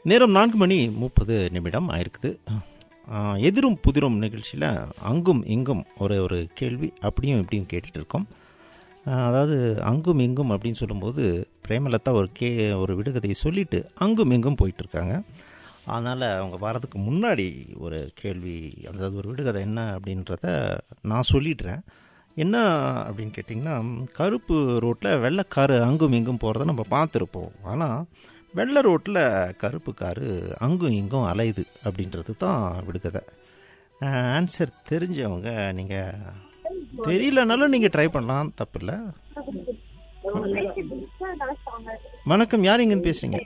நேரம் நான்கு மணி முப்பது நிமிடம் ஆயிருக்குது ஆ, எதிரும் புதிரும் நிகழ்ச்சியில் அங்கும் இங்கும் ஒரு ஒரு கேள்வி அப்படியும் இப்படியும் கேட்டுட்டு இருக்கோம் ஆ, அதாவது அங்கும் இங்கும் அப்படின்னு சொல்லும்போது பிரேமலதா ஒரு கே ஒரு விடுகதையை சொல்லிட்டு அங்கும் இங்கும் போயிட்டு இருக்காங்க அதனால் அவங்க வரதுக்கு முன்னாடி ஒரு கேள்வி அதாவது ஒரு விடுகதை என்ன அப்படின்றத நான் சொல்லிடுறேன் என்ன அப்படின்னு கேட்டிங்கன்னா கருப்பு ரோட்டில் வெள்ளை காரு அங்கும் இங்கும் போகிறத நம்ம பார்த்துருப்போம் ஆனால் வெள்ளை ரோட்டில் கருப்பு காரு அங்கும் இங்கும் அலையுது அப்படின்றது தான் விடுகதை ஆன்சர் தெரிஞ்சவங்க நீங்கள் தெரியலனாலும் நீங்கள் ட்ரை பண்ணலாம் தப்பு இல்லை வணக்கம் யார் இங்கேருந்து பேசுகிறீங்க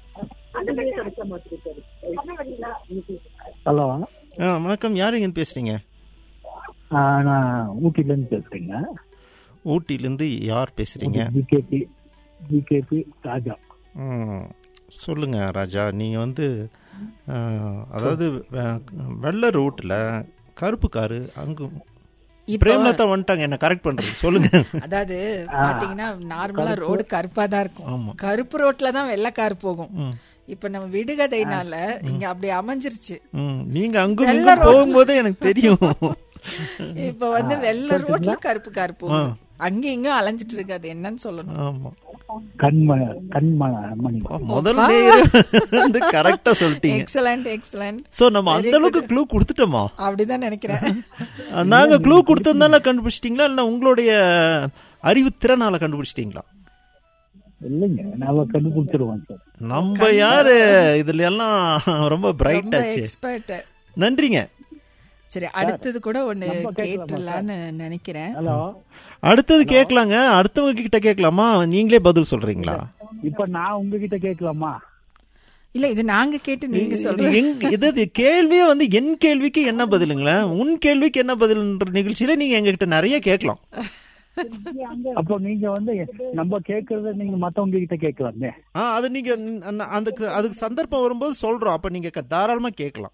ஹலோ ஆ வணக்கம் யார் இங்கேருந்து பேசுகிறீங்க ஆ, நான் ஊட்டிலேருந்து பேசுறேங்க ஊட்டிலேருந்து யார் பேசுகிறீங்க ஜிகேபி ஜிகேபி ராஜா ம், சொல்லுங்க ராஜா நீங்கள் வந்து ஆ, அதாவது வெ- வெள்ளை ரோட்டில் கருப்பு காரு அங்கும் இப்போ பிரேம்லதா வந்துட்டாங்க என்ன கரெக்ட் பண்றது சொல்லுங்க அதாவது பாத்தீங்கன்னா நார்மலா ரோடு கருப்பா தான் ஆமா. இருக்கும் கருப்பு ரோட்ல தான் வெள்ளை கார் போகும் ம். இப்ப நம்ம விடுகதைனால இங்க அப்படி அமைஞ்சிருச்சு ம், நீங்க அங்கும் வெள்ளை இங்கும் ரோட்ல- போகும்போதே எனக்கு தெரியும் இப்ப வந்து வெள்ளை ரோட்ல கருப்பு கார் போகும் அங்க இங்க அலைஞ்சிட்டு இருக்கு அது என்னன்னு சொல்லணும் ஆமா கண்ம கண்ம மணி முதல் நேரம் வந்து கரெக்டா சொல்லிட்டீங்க எக்ஸலண்ட் எக்ஸலண்ட் சோ நம்ம அந்த அளவுக்கு க்ளூ கொடுத்துட்டோமா அப்படிதான் நினைக்கிறேன் நாங்க க்ளூ கொடுத்ததுனால கண்டுபிடிச்சிட்டீங்களா இல்ல உங்களுடைய அறிவு திறனால கண்டுபிடிச்சிட்டீங்களா இல்லைங்க நான் கண்டுபிடிச்சிருவேன் சார் நம்ம யாரு இதுல எல்லாம் ரொம்ப பிரைட் ரொம்ப ஆச்சு எக்ஸ்பர்ட் நன்றிங்க சரி அடுத்தது கூட ஒண்ணு நம்ம கேட்கலாமா கேட்டுலான்னு நினைக்கிறேன் ஹலோ அடுத்தது கேட்கலாங்க அடுத்தவங்க கிட்ட கேட்கலாமா நீங்களே பதில் சொல்றீங்களா இப்ப நான் உங்ககிட்ட கேட்கலாமா இல்ல இது நாங்க கேட்டு நீங்க சொல்றீங்க எங்க இது கேள்வியே வந்து என் கேள்விக்கு என்ன பதிலுங்களே உன் கேள்விக்கு என்ன பதில்ன்ற நிகழ்ச்சியில நீங்க எங்ககிட்ட நிறைய கேட்கலாம் அப்போ நீங்க வந்து நம்ம கேட்கறத நீங்க மத்தவங்க கிட்ட கேட்கலாமே ஆ அது நீங்க அந்த- அதுக்கு அதுக்கு சந்தர்ப்பம் வரும்போது சொல்றோம் அப்ப நீங்க க- தாராளமா கேட்கலாம்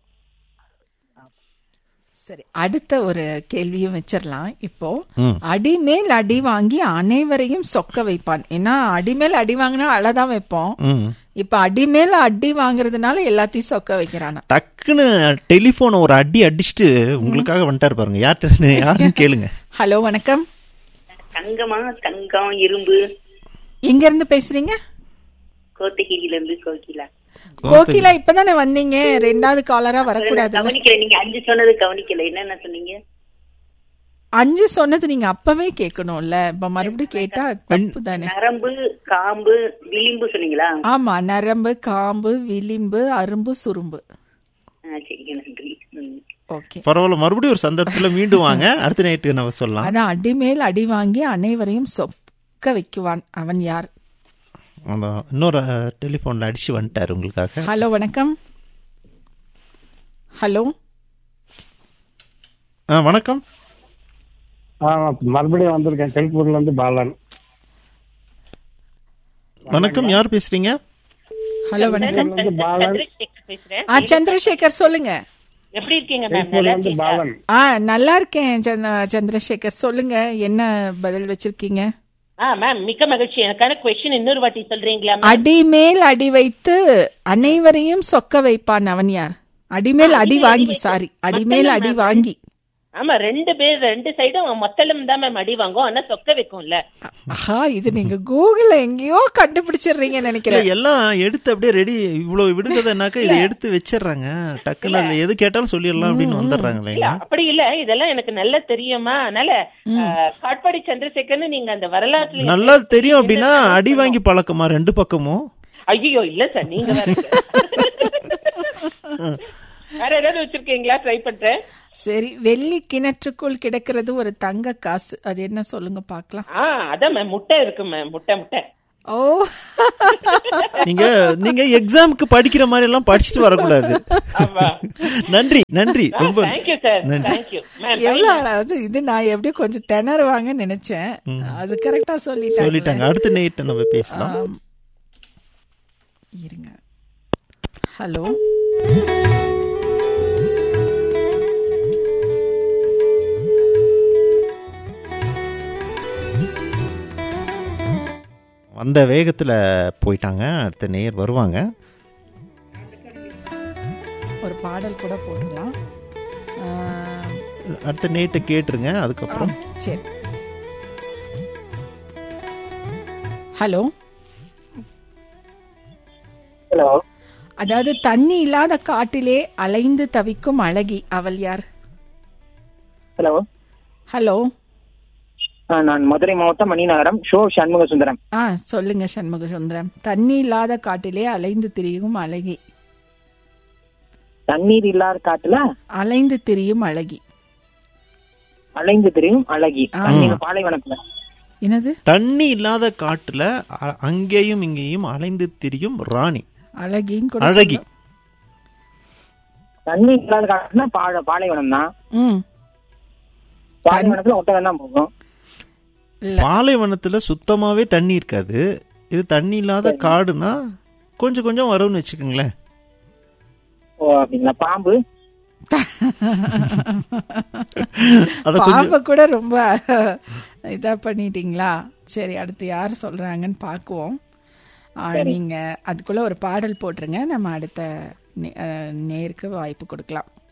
சரி அடுத்த ஒரு கேள்வியும் வச்சிடலாம் இப்போ ம். அடிமேல் அடி வாங்கி அனைவரையும் சொக்க வைப்பான் ஏன்னா அடிமேல் அடி வாங்கினா அழதான் வைப்போம் ம். இப்ப அடிமேல அடி வாங்குறதுனால எல்லாத்தையும் சொக்க வைக்கிறானா டக்குன்னு டெலிபோனை ஒரு அடி அடிச்சுட்டு உங்களுக்காக வந்துட்டாரு பாருங்க யார்கிட்ட யாருன்னு கேளுங்க ஹலோ வணக்கம் தங்கமா தங்கம் இரும்பு இங்க இருந்து பேசுறீங்க கோத்தகிரில இருந்து கோகிலா கோகிலா இப்பதானே வந்தீங்க ரெண்டாவது காலரா வரக்கூடாது கவனிக்கல நீங்க அஞ்சு சொன்னது கவனிக்கல என்னென்ன சொன்னீங்க அஞ்சு சொன்னது நீங்க அப்பவே கேட்கணும்ல இப்ப மறுபடியும் கேட்டா தப்பு தானே நரம்பு காம்பு விளிம்பு சொன்னீங்களா ஆமா நரம்பு காம்பு விளிம்பு அரும்பு சுரும்பு ஆ, சரிங்க நன்றி ம். ஓகே பரவாயில்ல மறுபடியும் ஒரு சந்தர்ப்பத்துல மீண்டும் வாங்க அடுத்த நைட்டு நம்ம சொல்லலாம் அதான் அடிமேல் அடி வாங்கி அனைவரையும் சொக்க வைக்குவான் அவன் யார் அந்த இன்னொரு டெலிஃபோனில் அடிச்சு வந்துட்டார் உங்களுக்காக ஹலோ வணக்கம் ஹலோ ஆ வணக்கம் ஆ, மறுபடியும் வந்திருக்கேன் தெல்பூர்ல இருந்து பாலன் வணக்கம் யார் பேசுறீங்க ஹலோ வணக்கம் வந்து பாலன் சந்திரசேகர் பேசுறேன் ஆ சந்திரசேகர் சொல்லுங்க எப்படி இருக்கீங்க மேம் தெல்பூர்ல நல்லா இருந்து இருக்கீங்களா? பாலன் ஆ நல்லா இருக்கேன் சந்திர- சந்திரசேகர் சொல்லுங்க என்ன பதில் வச்சிருக்கீங்க ஆ மேம் மிக்க மகிழ்ச்சி எனக்கான கொஸ்டின் இன்னொரு வாட்டி சொல்றீங்களா மேம் அடிமேல் அடி வைத்து அனைவரையும் சொக்க வைப்பான் அவன் யார் அடிமேல் அடி வாங்கி சாரி அடிமேல் அடி வாங்கி ஆமா ரெண்டு பேர் ரெண்டு சைடும் மொத்தலும் தான் மேம் அடி வாங்கும் ஆனா சொக்க வைக்கும்ல ஆஹா இது நீங்க கூகுள்ல எங்கேயோ கண்டுபிடிச்சிடுறீங்கன்னு இல்ல நினைக்கிறேன் எல்லாம் எடுத்து அப்படியே ரெடி இவ்வளவு விடுததுனாக்கா இதை எடுத்து வச்சிடுறாங்க டக்குன்னு அதுல எது கேட்டாலும் சொல்லிடலாம் அப்படின்னு வந்துடுறாங்க இல்ல இல்லைங்களா அப்படி இல்ல இதெல்லாம் எனக்கு நல்லா தெரியுமா அதனால ஆ, காட்பாடி சந்திரசேகர்னு நீங்க அந்த வரலாற்றுல நல்லா தெரியும் அப்படின்னா அடி வாங்கி பழக்கமா ரெண்டு பக்கமும் ஐயோ இல்ல சார் நீங்க வேற வேற ஏதாவது வச்சிருக்கீங்களா ட்ரை பண்றேன் சரி வெள்ளி கிணற்றுக்குள் கிடக்கிறது ஒரு தங்க காசு அது என்ன சொல்லுங்க பார்க்கலாம் ஆ அதான் மேம் முட்டை இருக்கு மேம் முட்டை முட்டை ஓ நீங்க நீங்க எக்ஸாமுக்கு படிக்கிற மாதிரி எல்லாம் படிச்சுட்டு வரக்கூடாது ஆமா. நன்றி நன்றி ரொம்ப தேங்க்யூ சார் நன்றி தேங்க்யூ மேம் எவ்வளவு அழகாவது இது நான் எப்படியோ கொஞ்சம் திணறுவாங்கன்னு நினைச்சேன் அது கரெக்டா சொல்லிட்டாங்க சொல்லிட்டாங்க அடுத்த நைட்டு நம்ம பேசலாம் ஆம். இருங்க ஹலோ வந்த வேகத்துல போயிட்டாங்க அடுத்த நேர் வருவாங்க ஒரு பாடல் கூட போடலாம் ஆ, அடுத்த நேட்டை கேட்டுருங்க ஆ, அதுக்கப்புறம் சரி ஹலோ ஹலோ அதாவது தண்ணி இல்லாத காட்டிலே அலைந்து தவிக்கும் அழகி அவள் யார் ஹலோ ஹலோ நான் மதுரை மாவட்டம் மணிநகரம் ஷோ சண்முக சுந்தரம் ஆ சொல்லுங்க சண்முக சுந்தரம் தண்ணி இல்லாத காட்டிலே அலைந்து திரியும் அழகி தண்ணீர் இல்லாத காட்டுல அலைந்து திரியும் அழகி அலைந்து தெரியும் அழகி ஆ. தண்ணீர் பாலைவனத்துல என்னது தண்ணி இல்லாத காட்டுல அ- அங்கேயும் இங்கேயும் அலைந்து திரியும் ராணி அழகின்னு கூட அழகி சொல்லலாம். தண்ணீர் இல்லாத காட்டுல பாழ பாலைவனம் தான் ம் பாலைவனத்துல ஒட்டகம் தான் போகும் இல்ல பாலைவனத்துல சுத்தமாவே தண்ணி இருக்காது இது தண்ணி இல்லாத காடுனா கொஞ்சம் கொஞ்சம் வரும்னு வச்சுக்கோங்களேன் ஓ அப்படிங்களா பாம்பு அத கொஞ்சம் பாம்பை கூட ரொம்ப இதா பண்ணிட்டீங்களா சரி அடுத்து யார் சொல்றாங்கன்னு பார்க்குவோம் ஆ, நீங்க அதுக்குள்ள ஒரு பாடல் போட்டுருங்க நம்ம அடுத்த நே- அஹ், நேருக்கு வாய்ப்பு கொடுக்கலாம்